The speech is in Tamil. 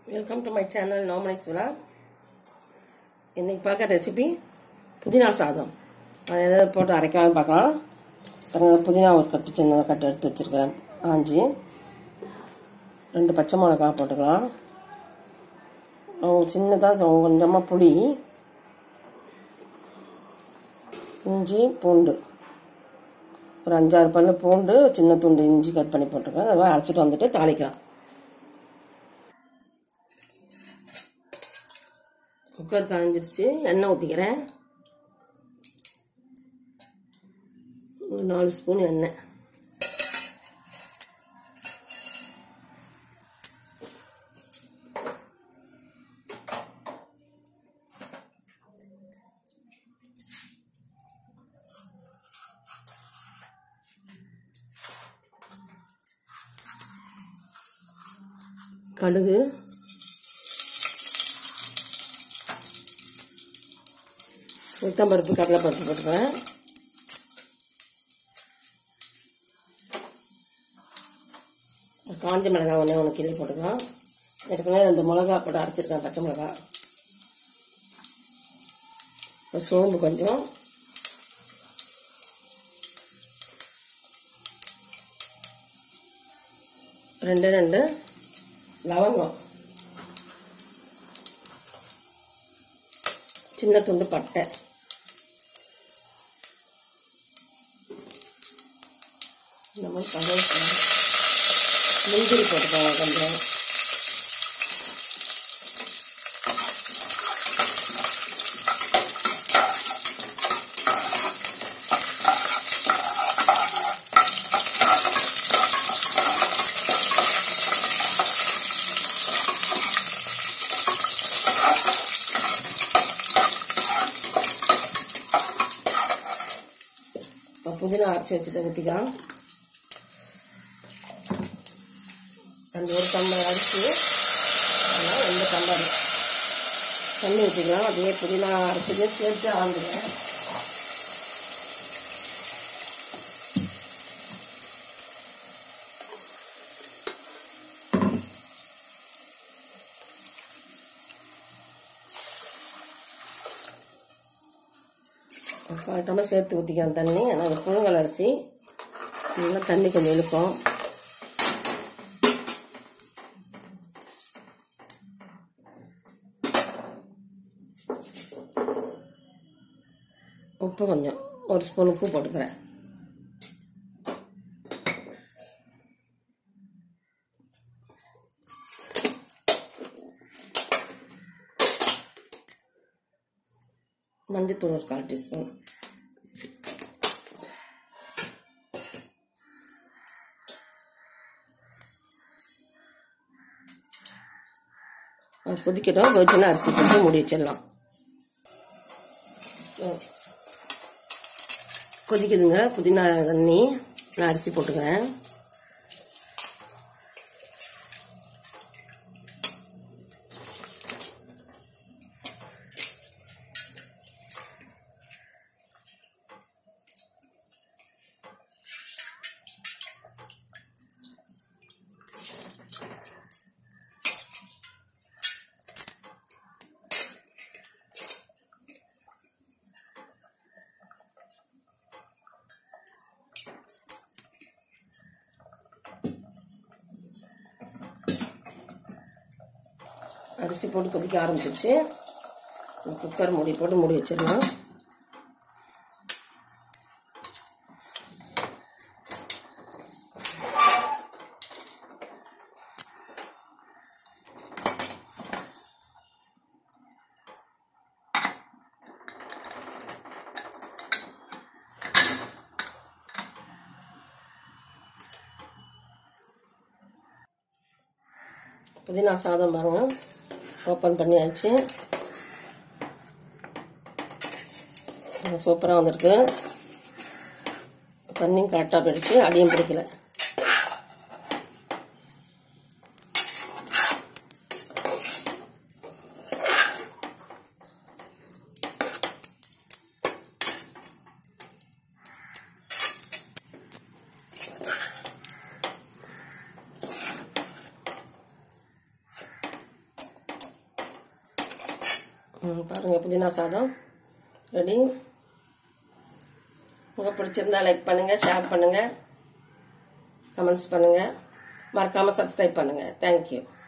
வெல்கம் டு மை சேனல் நோமனேஸ்வரா இன்னைக்கு பார்க்க ரெசிபி புதினா சாதம் அது எதாவது போட்டு அரைக்காமல் பார்க்கலாம் பாருங்க, புதினா ஒரு கட்டு சின்னதாக கட்டு எடுத்து வச்சிருக்கிறேன் ஆஞ்சி ரெண்டு பச்சை மிளகாய் போட்டுக்கலாம் சின்னதாக கொஞ்சமாக புளி இஞ்சி பூண்டு ஒரு அஞ்சாறு பல்லு பூண்டு சின்ன துண்டு இஞ்சி கட் பண்ணி போட்டுருக்கேன் அதெல்லாம் அரைச்சிட்டு வந்துட்டு தாளிக்கலாம் குக்கர் காஞ்சிடுச்சு எண்ணெய் ஊற்றிக்கிறேன் ஒரு நாலு ஸ்பூன் எண்ணெய் கடுகு உளுத்தம்பருப்பு கடலைப்பருப்பு போட்டுக்கிறேன் காஞ்ச மிளகாய் ஒன்று ஒன்று கிள்ளி போட்டுக்கலாம் ஏற்கனவே ரெண்டு மிளகா போட்டு அரைச்சிருக்கேன் பச்சை மிளகா அப்புறம் சோம்பு கொஞ்சம் ரெண்டு ரெண்டு லவங்கம் சின்ன துண்டு பட்டை இந்த மாதிரி கருவேப்பிலை முந்திரி போட்டுக்கோங்க கொஞ்சம் இப்போ புதினா அரைச்சி வச்சுட்டு ஊற்றிக்கலாம் ரெண்டு ஒரு டம்ளர் அரிசி அதனால் ரெண்டு டம்ளர் தண்ணி ஊற்றிக்கலாம் அப்படியே புதினா அரைச்சது சேர்த்து ஆண்டுங்க கால் டம்ளர் சேர்த்து ஊற்றிக்கலாம் தண்ணி ஆனால் அது புழுங்கல் அரிசி நல்லா தண்ணி கொஞ்சம் இழுக்கும் உப்பு கொஞ்சம் ஒரு ஸ்பூன் உப்பு போட்டுக்கிறேன் மஞ்சத்தூள் ஒரு கால் டீஸ்பூன் அது கொதிக்கட்டும் கொதிச்சுன்னா அரிசி போட்டு மூடி வச்சிடலாம் கொதிக்குதுங்க புதினா தண்ணி நான் அரிசி போட்டுக்கிறேன் அரிசி போட்டு கொதிக்க ஆரம்பிச்சிருச்சு குக்கர் மூடி போட்டு மூடி வச்சிடலாம் புதினா சாதம் பாருங்க ஓப்பன் பண்ணியாச்சு சூப்பராக வந்திருக்கு தண்ணியும் கரெக்டாக போயிடுச்சு அடியும் பிடிக்கல ம், பாருங்க புதினா சாதம் ரெடி உங்களுக்கு பிடிச்சிருந்தா லைக் பண்ணுங்க ஷேர் பண்ணுங்க கமெண்ட்ஸ் பண்ணுங்க மறக்காம சப்ஸ்கிரைப் பண்ணுங்க தேங்க்யூ